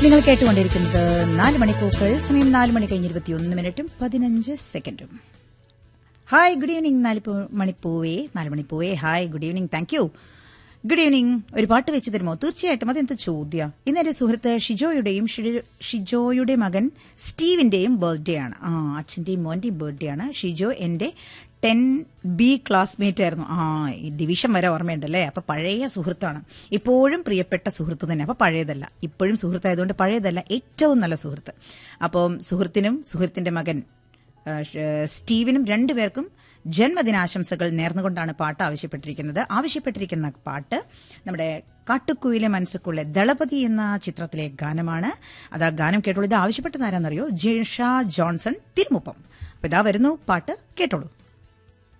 നിങ്ങൾ കേട്ടുകൊണ്ടിരിക്കുന്നത് നാല് മണിപ്പൂക്കൾ സമയം നാല് മണി കഴിഞ്ഞ് ഇരുപത്തിയൊന്ന് മിനിറ്റും പതിനഞ്ച് സെക്കൻഡും ഹായ് ഗുഡ് ഈവനിങ് നാല് പൂ- മണിപ്പൂവേ നാല് മണിപ്പൂവേ hi good evening thank you good evening ഒരു പാട്ട് വെച്ച് തരുമോ തീർച്ചയായിട്ടും അതെന്ത് ചോദ്യ ഇന്ന് എന്റെ സുഹൃത്ത് ഷിജോയുടെയും ഷി- ഷിജോയുടെ മകൻ സ്റ്റീവിന്റെയും ബർത്ത്ഡേ ആണ് ആ അച്ഛന്റെയും മോന്റെയും ബർത്ത്ഡേ ആണ് ഷിജോ എന്റെ ടെൻ ബി ക്ലാസ്മേറ്റ് ആയിരുന്നു ആ ഈ ഡിവിഷൻ വരെ ഓർമ്മയുണ്ടല്ലേ അപ്പൊ പഴയ സുഹൃത്താണ് ഇപ്പോഴും പ്രിയപ്പെട്ട സുഹൃത്ത് തന്നെ അപ്പൊ പഴയതല്ല ഇപ്പോഴും സുഹൃത്തായതുകൊണ്ട് പഴയതല്ല ഏറ്റവും നല്ല സുഹൃത്ത് അപ്പം സുഹൃത്തിനും സുഹൃത്തിന്റെ മകൻ ആ, ഷ- സ്റ്റീവിനും രണ്ടുപേർക്കും ജന്മദിനാശംസകൾ നേർന്നുകൊണ്ടാണ് പാട്ട് ആവശ്യപ്പെട്ടിരിക്കുന്നത് ആവശ്യപ്പെട്ടിരിക്കുന്ന പാട്ട് നമ്മുടെ കാട്ടുക്കുയിലെ മനസ്സുക്കുള്ള ദളപതി എന്ന ചിത്രത്തിലെ ഗാനമാണ് അത് ആ ഗാനം കേട്ടോളൂ ഇത് ആവശ്യപ്പെട്ടത് ആരാന്നറിയോ ജിഷ ജോൺസൺ തിരുമുപ്പം അപ്പൊ ഇതാ വരുന്നു പാട്ട് കേട്ടോളൂ